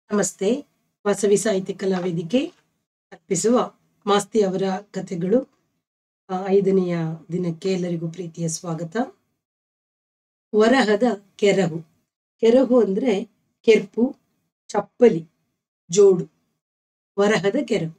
ನಮಸ್ತೆ ವಾಸವಿ ಸಾಹಿತ್ಯ ಕಲಾ ವೇದಿಕೆ ಅರ್ಪಿಸುವ ಮಾಸ್ತಿ ಅವರ ಕಥೆಗಳು ಆ, ಐದನೆಯ ದಿನಕ್ಕೆ ಎಲ್ಲರಿಗೂ ಪ್ರೀತಿಯ ಸ್ವಾಗತ ವರಹದ ಕೆರಹು ಕೆರಹು ಅಂದ್ರೆ ಕೆರ್ಪು ಚಪ್ಪಲಿ ಜೋಡು ವರಹದ ಕೆರಹು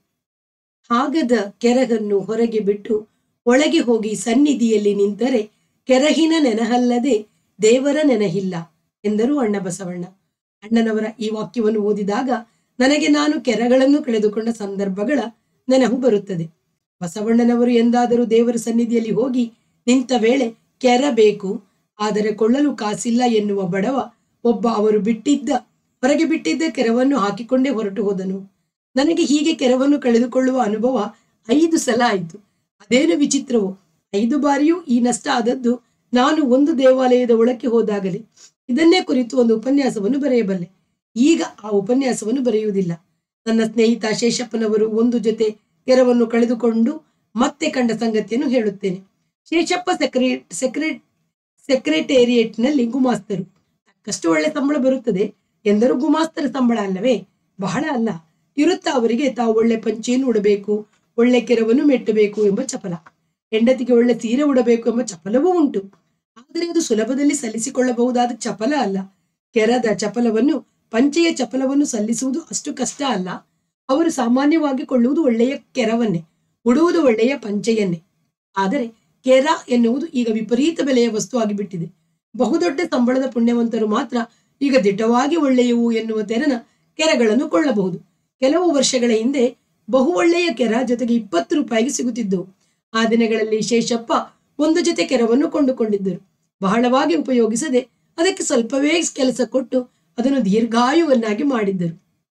ಹಾಗದ ಕೆರಹನ್ನು ಹೊರಗೆ ಬಿಟ್ಟು ಒಳಗೆ ಹೋಗಿ ಸನ್ನಿಧಿಯಲ್ಲಿ ನಿಂತರೆ ಕೆರಹಿನ ನೆನಹಲ್ಲದೆ ದೇವರ ನೆನಹಿಲ್ಲ ಎಂದರು ಅಣ್ಣ ಬಸವಣ್ಣ ಅಣ್ಣನವರ ಈ ವಾಕ್ಯವನ್ನು ಓದಿದಾಗ ನನಗೆ ನಾನು ಕೆರಗಳನ್ನು ಕಳೆದುಕೊಂಡ ಸಂದರ್ಭಗಳ ನೆನಹು ಬರುತ್ತದೆ ಬಸವಣ್ಣನವರು ಎಂದಾದರೂ ದೇವರ ಸನ್ನಿಧಿಯಲ್ಲಿ ಹೋಗಿ ನಿಂತ ವೇಳೆ ಕೆರ ಬೇಕು ಆದರೆ ಕೊಳ್ಳಲು ಕಾಸಿಲ್ಲ ಎನ್ನುವ ಬಡವ ಒಬ್ಬ ಅವರು ಬಿಟ್ಟಿದ್ದ ಹೊರಗೆ ಬಿಟ್ಟಿದ್ದ ಕೆರವನ್ನು ಹಾಕಿಕೊಂಡೇ ಹೊರಟು ಹೋದನು ನನಗೆ ಹೀಗೆ ಕೆರವನ್ನು ಕಳೆದುಕೊಳ್ಳುವ ಅನುಭವ ಐದು ಸಲ ಆಯಿತು ಅದೇನು ವಿಚಿತ್ರವೋ ಐದು ಬಾರಿಯೂ ಈ ನಷ್ಟ ಆದದ್ದು ನಾನು ಒಂದು ದೇವಾಲಯದ ಒಳಕ್ಕೆ ಹೋದಾಗಲೇ ಇದನ್ನೇ ಕುರಿತು ಒಂದು ಉಪನ್ಯಾಸವನ್ನು ಬರೆಯಬಲ್ಲೆ ಈಗ ಆ ಉಪನ್ಯಾಸವನ್ನು ಬರೆಯುವುದಿಲ್ಲ ನನ್ನ ಸ್ನೇಹಿತ ಶೇಷಪ್ಪನವರು ಒಂದು ಜೊತೆ ಕೆರವನ್ನು ಕಳೆದುಕೊಂಡು ಮತ್ತೆ ಕಂಡ ಸಂಗತಿಯನ್ನು ಹೇಳುತ್ತೇನೆ ಶೇಷಪ್ಪ ಸೆಕ್ರೆ ಸೆಕ್ರೆ ಸೆಕ್ರೆಟೇರಿಯೇಟ್ನಲ್ಲಿ ಗುಮಾಸ್ತರು ತಕ್ಕಷ್ಟು ಒಳ್ಳೆ ಸಂಬಳ ಬರುತ್ತದೆ ಎಂದರೂ ಗುಮಾಸ್ತರ ಸಂಬಳ ಅಲ್ಲವೇ ಬಹಳ ಅಲ್ಲ ಇರುತ್ತಾ ಅವರಿಗೆ ತಾವು ಒಳ್ಳೆ ಪಂಚೆಯನ್ನು ಉಡಬೇಕು ಒಳ್ಳೆ ಕೆರವನ್ನು ಮೆಟ್ಟಬೇಕು ಎಂಬ ಚಪಲ ಹೆಂಡತಿಗೆ ಒಳ್ಳೆ ಸೀರೆ ಉಡಬೇಕು ಎಂಬ ಚಪಲವೂ ಉಂಟು ಆದರೆ ಅದು ಸುಲಭದಲ್ಲಿ ಸಲ್ಲಿಸಿಕೊಳ್ಳಬಹುದಾದ ಚಪಲ ಅಲ್ಲ ಕೆರದ ಚಪಲವನ್ನು ಪಂಚೆಯ ಚಪಲವನ್ನು ಸಲ್ಲಿಸುವುದು ಅಷ್ಟು ಕಷ್ಟ ಅಲ್ಲ ಅವರು ಸಾಮಾನ್ಯವಾಗಿ ಕೊಳ್ಳುವುದು ಒಳ್ಳೆಯ ಕೆರವನ್ನೇ ಉಡುವುದು ಒಳ್ಳೆಯ ಪಂಚೆಯನ್ನೇ ಆದರೆ ಕೆರ ಎನ್ನುವುದು ಈಗ ವಿಪರೀತ ಬೆಲೆಯ ವಸ್ತು ಆಗಿಬಿಟ್ಟಿದೆ ಬಹುದೊಡ್ಡ ಸಂಬಳದ ಪುಣ್ಯವಂತರು ಮಾತ್ರ ಈಗ ದಿಟ್ಟವಾಗಿ ಒಳ್ಳೆಯವು ಎನ್ನುವ ತೆರನ ಕೆರಗಳನ್ನು ಕೊಳ್ಳಬಹುದು ಕೆಲವು ವರ್ಷಗಳ ಹಿಂದೆ ಬಹು ಒಳ್ಳೆಯ ಕೆರ ಜೊತೆಗೆ ಇಪ್ಪತ್ತು ರೂಪಾಯಿಗೆ ಸಿಗುತ್ತಿದ್ದವು ಆ ದಿನಗಳಲ್ಲಿ ಶೇಷಪ್ಪ ಒಂದು ಜೊತೆ ಕೆರವನ್ನು ಕೊಂಡುಕೊಂಡಿದ್ದರು ಬಹಳವಾಗಿ ಉಪಯೋಗಿಸದೆ ಅದಕ್ಕೆ ಸ್ವಲ್ಪವೇ ಕೆಲಸ ಕೊಟ್ಟು ಅದನ್ನು ದೀರ್ಘಾಯುವನ್ನಾಗಿ ಮಾಡಿದ್ದರು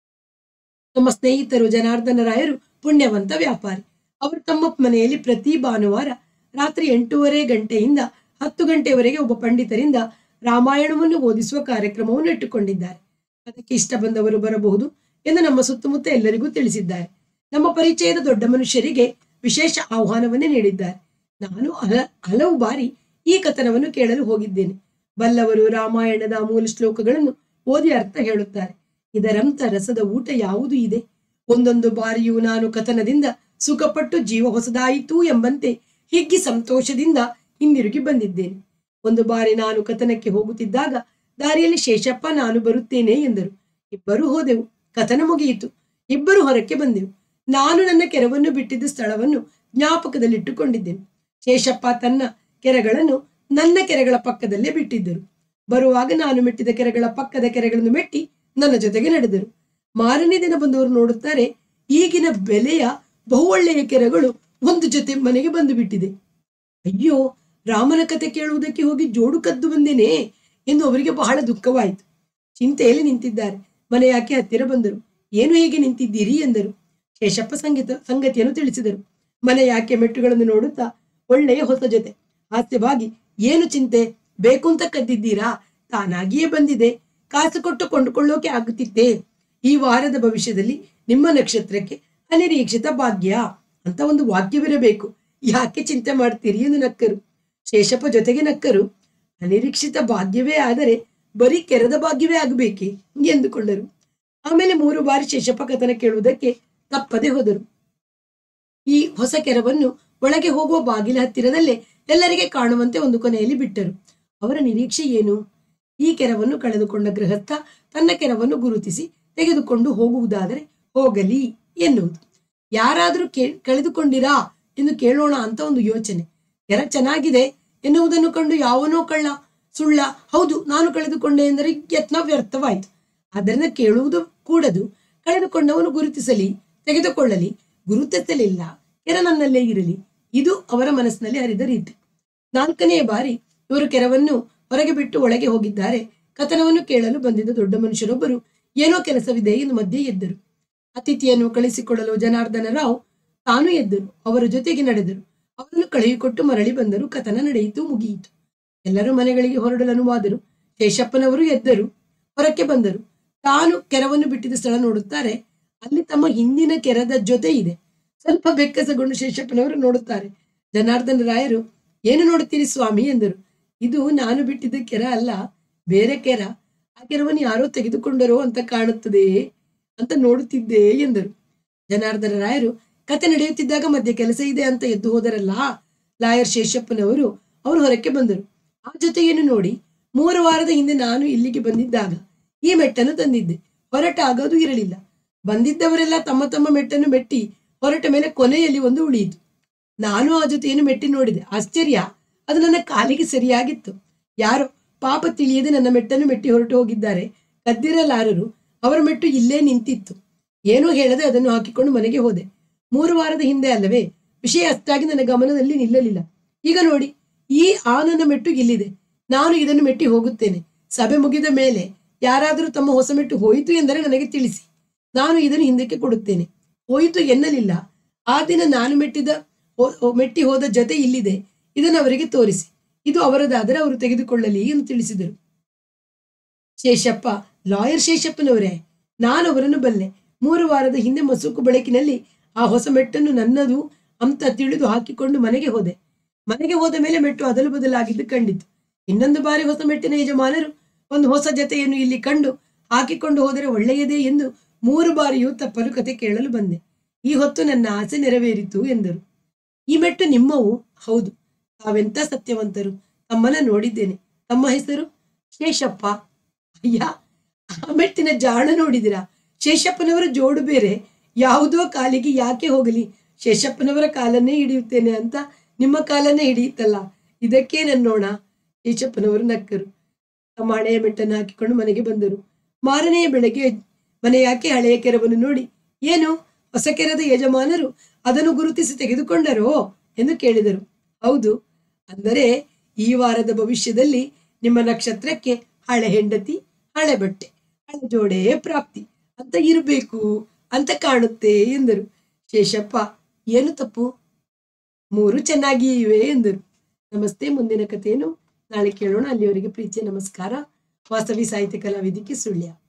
ನಮ್ಮ ಸ್ನೇಹಿತರು ಜನಾರ್ದನ ರಾಯರು ಪುಣ್ಯವಂತ ವ್ಯಾಪಾರಿ ಅವರು ತಮ್ಮ ಮನೆಯಲ್ಲಿ ಪ್ರತಿ ಭಾನುವಾರ ರಾತ್ರಿ ಎಂಟೂವರೆ ಗಂಟೆಯಿಂದ ಹತ್ತು ಗಂಟೆಯವರೆಗೆ ಒಬ್ಬ ಪಂಡಿತರಿಂದ ರಾಮಾಯಣವನ್ನು ಓದಿಸುವ ಕಾರ್ಯಕ್ರಮವನ್ನು ಇಟ್ಟುಕೊಂಡಿದ್ದಾರೆ ಅದಕ್ಕೆ ಇಷ್ಟ ಬಂದವರು ಬರಬಹುದು ಎಂದು ನಮ್ಮ ಸುತ್ತಮುತ್ತ ಎಲ್ಲರಿಗೂ ತಿಳಿಸಿದ್ದಾರೆ ನಮ್ಮ ಪರಿಚಯದ ದೊಡ್ಡ ಮನುಷ್ಯರಿಗೆ ವಿಶೇಷ ಆಹ್ವಾನವನ್ನೇ ನೀಡಿದ್ದಾರೆ ನಾನು ಹಲ ಹಲವು ಬಾರಿ ಈ ಕಥನವನ್ನು ಕೇಳಲು ಹೋಗಿದ್ದೇನೆ ಬಲ್ಲವರು ರಾಮಾಯಣದ ಮೂಲ ಶ್ಲೋಕಗಳನ್ನು ಓದಿ ಅರ್ಥ ಹೇಳುತ್ತಾರೆ ಇದರಂತ ರಸದ ಊಟ ಯಾವುದು ಇದೆ ಒಂದೊಂದು ಬಾರಿಯೂ ನಾನು ಕಥನದಿಂದ ಸುಖಪಟ್ಟು ಜೀವ ಹೊಸದಾಯಿತು ಎಂಬಂತೆ ಹಿಗ್ಗಿ ಸಂತೋಷದಿಂದ ಹಿಂದಿರುಗಿ ಬಂದಿದ್ದೇನೆ ಒಂದು ಬಾರಿ ನಾನು ಕಥನಕ್ಕೆ ಹೋಗುತ್ತಿದ್ದಾಗ ದಾರಿಯಲ್ಲಿ ಶೇಷಪ್ಪ ನಾನು ಬರುತ್ತೇನೆ ಎಂದರು ಇಬ್ಬರು ಹೋದೆವು ಕಥನ ಮುಗಿಯಿತು ಇಬ್ಬರು ಹೊರಕ್ಕೆ ಬಂದೆವು ನಾನು ನನ್ನ ಕೆರವನ್ನು ಬಿಟ್ಟಿದ್ದ ಸ್ಥಳವನ್ನು ಜ್ಞಾಪಕದಲ್ಲಿಟ್ಟುಕೊಂಡಿದ್ದೇನೆ ಶೇಷಪ್ಪ ತನ್ನ ಕೆರೆಗಳನ್ನು ನನ್ನ ಕೆರೆಗಳ ಪಕ್ಕದಲ್ಲೇ ಬಿಟ್ಟಿದ್ದರು ಬರುವಾಗ ನಾನು ಮೆಟ್ಟಿದ ಕೆರೆಗಳ ಪಕ್ಕದ ಕೆರೆಗಳನ್ನು ಮೆಟ್ಟಿ ನನ್ನ ಜೊತೆಗೆ ನಡೆದರು ಮಾರನೇ ದಿನ ಬಂದವರು ನೋಡುತ್ತಾರೆ ಈಗಿನ ಬೆಲೆಯ ಬಹು ಒಳ್ಳೆಯ ಕೆರೆಗಳು ಒಂದು ಜೊತೆ ಮನೆಗೆ ಬಂದು ಬಿಟ್ಟಿದೆ ಅಯ್ಯೋ ರಾಮನ ಕತೆ ಕೇಳುವುದಕ್ಕೆ ಹೋಗಿ ಜೋಡು ಕದ್ದು ಬಂದೇನೆ ಎಂದು ಅವರಿಗೆ ಬಹಳ ದುಃಖವಾಯಿತು ಚಿಂತೆಯಲ್ಲಿ ನಿಂತಿದ್ದಾರೆ ಮನೆ ಯಾಕೆ ಹತ್ತಿರ ಬಂದರು ಏನು ಹೇಗೆ ನಿಂತಿದ್ದೀರಿ ಎಂದರು ಶೇಷಪ್ಪ ಸಂಗೀತ ಸಂಗತಿಯನ್ನು ತಿಳಿಸಿದರು ಮನೆ ಯಾಕೆ ಮೆಟ್ಟುಗಳನ್ನು ನೋಡುತ್ತಾ ಒಳ್ಳೆಯ ಹೊಸ ಜೊತೆ ಹಾಸ್ಯವಾಗಿ ಏನು ಚಿಂತೆ ಬೇಕು ಅಂತ ಕದ್ದಿದ್ದೀರಾ ತಾನಾಗಿಯೇ ಬಂದಿದೆ ಕಾಸು ಕೊಟ್ಟು ಕೊಂಡುಕೊಳ್ಳೋಕೆ ಆಗುತ್ತಿತ್ತೆ ಈ ವಾರದ ಭವಿಷ್ಯದಲ್ಲಿ ನಿಮ್ಮ ನಕ್ಷತ್ರಕ್ಕೆ ಅನಿರೀಕ್ಷಿತ ಭಾಗ್ಯ ಅಂತ ಒಂದು ವಾಕ್ಯವಿರಬೇಕು ಯಾಕೆ ಚಿಂತೆ ಮಾಡ್ತೀರಿ ಎಂದು ನಕ್ಕರು ಶೇಷಪ್ಪ ಜೊತೆಗೆ ನಕ್ಕರು ಅನಿರೀಕ್ಷಿತ ಭಾಗ್ಯವೇ ಆದರೆ ಬರೀ ಕೆರದ ಭಾಗ್ಯವೇ ಆಗಬೇಕೆ ಎಂದುಕೊಂಡರು ಆಮೇಲೆ ಮೂರು ಬಾರಿ ಶೇಷಪ್ಪ ಕಥನ ಕೇಳುವುದಕ್ಕೆ ತಪ್ಪದೆ ಹೋದರು ಈ ಹೊಸ ಕೆರವನ್ನು ಒಳಗೆ ಹೋಗುವ ಬಾಗಿಲ ಹತ್ತಿರದಲ್ಲೇ ಎಲ್ಲರಿಗೆ ಕಾಣುವಂತೆ ಒಂದು ಕೊನೆಯಲ್ಲಿ ಬಿಟ್ಟರು ಅವರ ನಿರೀಕ್ಷೆ ಏನು ಈ ಕೆರವನ್ನು ಕಳೆದುಕೊಂಡ ಗೃಹಸ್ಥ ತನ್ನ ಕೆರವನ್ನು ಗುರುತಿಸಿ ತೆಗೆದುಕೊಂಡು ಹೋಗುವುದಾದರೆ ಹೋಗಲಿ ಎನ್ನುವುದು ಯಾರಾದರೂ ಕೇ ಕಳೆದುಕೊಂಡಿರಾ ಎಂದು ಕೇಳೋಣ ಅಂತ ಒಂದು ಯೋಚನೆ ಕೆರ ಚೆನ್ನಾಗಿದೆ ಎನ್ನುವುದನ್ನು ಕಂಡು ಯಾವನೋ ಕಳ್ಳ ಸುಳ್ಳ ಹೌದು ನಾನು ಕಳೆದುಕೊಂಡೆ ಎಂದರೆ ಯತ್ನ ವ್ಯರ್ಥವಾಯಿತು ಆದ್ದರಿಂದ ಕೇಳುವುದು ಕೂಡದು ಕಳೆದುಕೊಂಡವನು ಗುರುತಿಸಲಿ ತೆಗೆದುಕೊಳ್ಳಲಿ ಗುರುತಿಸಲಿಲ್ಲ ಕೆರ ನನ್ನಲ್ಲೇ ಇರಲಿ ಇದು ಅವರ ಮನಸ್ಸಿನಲ್ಲಿ ಹರಿದ ರೀತಿ ನಾಲ್ಕನೆಯ ಬಾರಿ ಇವರು ಕೆರವನ್ನು ಹೊರಗೆ ಬಿಟ್ಟು ಒಳಗೆ ಹೋಗಿದ್ದಾರೆ ಕಥನವನ್ನು ಕೇಳಲು ಬಂದಿದ್ದ ದೊಡ್ಡ ಮನುಷ್ಯರೊಬ್ಬರು ಏನೋ ಕೆಲಸವಿದೆ ಎಂದು ಮಧ್ಯೆ ಎದ್ದರು ಅತಿಥಿಯನ್ನು ಕಳಿಸಿಕೊಡಲು ಜನಾರ್ದನ ರಾವ್ ತಾನು ಎದ್ದರು ಅವರ ಜೊತೆಗೆ ನಡೆದರು ಅವರನ್ನು ಕಳುಹಿಕೊಟ್ಟು ಮರಳಿ ಬಂದರು ಕಥನ ನಡೆಯಿತು ಮುಗಿಯಿತು ಎಲ್ಲರೂ ಮನೆಗಳಿಗೆ ಹೊರಡಲು ಅನುವಾದರು ಶೇಷಪ್ಪನವರು ಎದ್ದರು ಹೊರಕ್ಕೆ ಬಂದರು ತಾನು ಕೆರವನ್ನು ಬಿಟ್ಟಿದ್ದ ಸ್ಥಳ ನೋಡುತ್ತಾರೆ ಅಲ್ಲಿ ತಮ್ಮ ಹಿಂದಿನ ಕೆರದ ಜೊತೆ ಇದೆ ಸ್ವಲ್ಪ ಬೆಕ್ಕಸಗೊಂಡು ಶೇಷಪ್ಪನವರು ನೋಡುತ್ತಾರೆ ಜನಾರ್ದನ ರಾಯರು ಏನು ನೋಡುತ್ತೀರಿ ಸ್ವಾಮಿ ಎಂದರು ಇದು ನಾನು ಬಿಟ್ಟಿದ್ದ ಕೆರ ಅಲ್ಲ ಬೇರೆ ಕೆರ ಆ ಕೆರವನ್ನು ಯಾರೋ ತೆಗೆದುಕೊಂಡರೋ ಅಂತ ಕಾಣುತ್ತದೆ ಅಂತ ನೋಡುತ್ತಿದ್ದೆ ಎಂದರು ಜನಾರ್ದನ ರಾಯರು ಕತೆ ನಡೆಯುತ್ತಿದ್ದಾಗ ಮಧ್ಯೆ ಕೆಲಸ ಇದೆ ಅಂತ ಎದ್ದು ಹೋದರಲ್ಲ ಲಾಯರ್ ಶೇಷಪ್ಪನವರು ಅವರು ಹೊರಕ್ಕೆ ಬಂದರು ಆ ಜೊತೆಯನ್ನು ನೋಡಿ ಮೂರು ವಾರದ ಹಿಂದೆ ನಾನು ಇಲ್ಲಿಗೆ ಬಂದಿದ್ದಾಗ ಈ ಮೆಟ್ಟನ್ನು ತಂದಿದ್ದೆ ಹೊರಟಾಗ ಅದು ಇರಲಿಲ್ಲ ಬಂದಿದ್ದವರೆಲ್ಲ ತಮ್ಮ ತಮ್ಮ ಮೆಟ್ಟನ್ನು ಮೆಟ್ಟಿ ಹೊರಟ ಮೇಲೆ ಕೊನೆಯಲ್ಲಿ ಒಂದು ಉಳಿಯಿತು ನಾನು ಆ ಜೊತೆಯನ್ನು ಮೆಟ್ಟಿ ನೋಡಿದೆ ಆಶ್ಚರ್ಯ ಅದು ನನ್ನ ಕಾಲಿಗೆ ಸರಿಯಾಗಿತ್ತು ಯಾರೋ ಪಾಪ ತಿಳಿಯದೆ ನನ್ನ ಮೆಟ್ಟನ್ನು ಮೆಟ್ಟಿ ಹೊರಟು ಹೋಗಿದ್ದಾರೆ ಕದ್ದಿರಲಾರರು ಅವರ ಮೆಟ್ಟು ಇಲ್ಲೇ ನಿಂತಿತ್ತು ಏನೂ ಹೇಳದೆ ಅದನ್ನು ಹಾಕಿಕೊಂಡು ಮನೆಗೆ ಹೋದೆ ಮೂರು ವಾರದ ಹಿಂದೆ ಅಲ್ಲವೇ ವಿಷಯ ಅಷ್ಟಾಗಿ ನನ್ನ ಗಮನದಲ್ಲಿ ನಿಲ್ಲಲಿಲ್ಲ ಈಗ ನೋಡಿ ಈ ಆ ನನ್ನ ಮೆಟ್ಟು ಇಲ್ಲಿದೆ ನಾನು ಇದನ್ನು ಮೆಟ್ಟಿ ಹೋಗುತ್ತೇನೆ ಸಭೆ ಮುಗಿದ ಮೇಲೆ ಯಾರಾದರೂ ತಮ್ಮ ಹೊಸ ಮೆಟ್ಟು ಹೋಯಿತು ಎಂದರೆ ನನಗೆ ತಿಳಿಸಿ ನಾನು ಇದನ್ನು ಹಿಂದಕ್ಕೆ ಕೊಡುತ್ತೇನೆ ಹೋಯಿತು ಎನ್ನಲಿಲ್ಲ ಆ ದಿನ ನಾನು ಮೆಟ್ಟಿದ ಹೋ- ಹೋ- ಮೆಟ್ಟಿ ಹೋದ ಜೊತೆ ಇಲ್ಲಿದೆ ಇದನ್ನು ಅವರಿಗೆ ತೋರಿಸಿ ಇದು ಅವರದಾದರೆ ಅವರು ತೆಗೆದುಕೊಳ್ಳಲಿ ಎಂದು ತಿಳಿಸಿದರು ಶೇಷಪ್ಪ ಲಾಯರ್ ಶೇಷಪ್ಪನವರೇ ನಾನು ಅವರನ್ನು ಬಲ್ಲೆ ಮೂರು ವಾರದ ಹಿಂದೆ ಮಸುಕು ಬೆಳಕಿನಲ್ಲಿ ಆ ಹೊಸ ಮೆಟ್ಟನ್ನು ನನ್ನದು ಅಂತ ತಿಳಿದು ಹಾಕಿಕೊಂಡು ಮನೆಗೆ ಹೋದೆ ಮನೆಗೆ ಹೋದ ಮೇಲೆ ಮೆಟ್ಟು ಅದಲು ಬದಲಾಗಿದ್ದು ಕಂಡಿತು ಇನ್ನೊಂದು ಬಾರಿ ಹೊಸ ಮೆಟ್ಟಿನ ಯಜಮಾನರು ಒಂದು ಹೊಸ ಜತೆಯನ್ನು ಇಲ್ಲಿ ಕಂಡು ಹಾಕಿಕೊಂಡು ಹೋದರೆ ಒಳ್ಳೆಯದೇ ಎಂದು ಮೂರು ಬಾರಿಯೂ ತಪ್ಪಲು ಕತೆ ಕೇಳಲು ಬಂದೆ ಈ ಹೊತ್ತು ನನ್ನ ಆಸೆ ನೆರವೇರಿತು ಎಂದರು ಈ ಮೆಟ್ಟು ನಿಮ್ಮವು ಹೌದು ತಾವೆಂತ ಸತ್ಯವಂತರು ತಮ್ಮನ್ನ ನೋಡಿದ್ದೇನೆ ತಮ್ಮ ಹೆಸರು ಶೇಷಪ್ಪ ಅಯ್ಯ ಆ ಮೆಟ್ಟಿನ ಜಾಣ ನೋಡಿದಿರಾ ಶೇಷಪ್ಪನವರ ಜೋಡು ಬೇರೆ ಯಾವುದೋ ಕಾಲಿಗೆ ಯಾಕೆ ಹೋಗಲಿ ಶೇಷಪ್ಪನವರ ಕಾಲನ್ನೇ ಹಿಡಿಯುತ್ತೇನೆ ಅಂತ ನಿಮ್ಮ ಕಾಲನ್ನೇ ಹಿಡಿಯುತ್ತಲ್ಲ ಇದಕ್ಕೆ ನನ್ನೋಣ ಶೇಷಪ್ಪನವರು ನಕ್ಕರು ತಮ್ಮ ಹಳೆಯ ಮೆಟ್ಟನ್ನು ಹಾಕಿಕೊಂಡು ಮನೆಗೆ ಬಂದರು ಮಾರನೆಯ ಬೆಳಗ್ಗೆ ಮನೆ ಯಾಕೆ ಹಳೆಯ ಕೆರವನ್ನು ನೋಡಿ ಏನು ಹೊಸ ಕೆರದ ಯಜಮಾನರು ಅದನ್ನು ಗುರುತಿಸಿ ತೆಗೆದುಕೊಂಡರೋ ಎಂದು ಕೇಳಿದರು ಹೌದು ಅಂದರೆ ಈ ವಾರದ ಭವಿಷ್ಯದಲ್ಲಿ ನಿಮ್ಮ ನಕ್ಷತ್ರಕ್ಕೆ ಹಳೆ ಹೆಂಡತಿ ಹಳೆ ಬಟ್ಟೆ ಹಳೆ ಜೋಡೆ ಪ್ರಾಪ್ತಿ ಅಂತ ಇರಬೇಕು ಅಂತ ಕಾಣುತ್ತೆ ಎಂದರು ಶೇಷಪ್ಪ ಏನು ತಪ್ಪು ಮೂರು ಚೆನ್ನಾಗಿ ಇವೆ ಎಂದರು ನಮಸ್ತೆ ಮುಂದಿನ ಕಥೆಯನ್ನು ನಾಳೆ ಕೇಳೋಣ ಅಲ್ಲಿವರೆಗೆ ಪ್ರೀತಿಯ ನಮಸ್ಕಾರ ವಾಸವಿ ಸಾಹಿತ್ಯ ಕಲಾವಿದಿಕೆ ಸುಳ್ಯ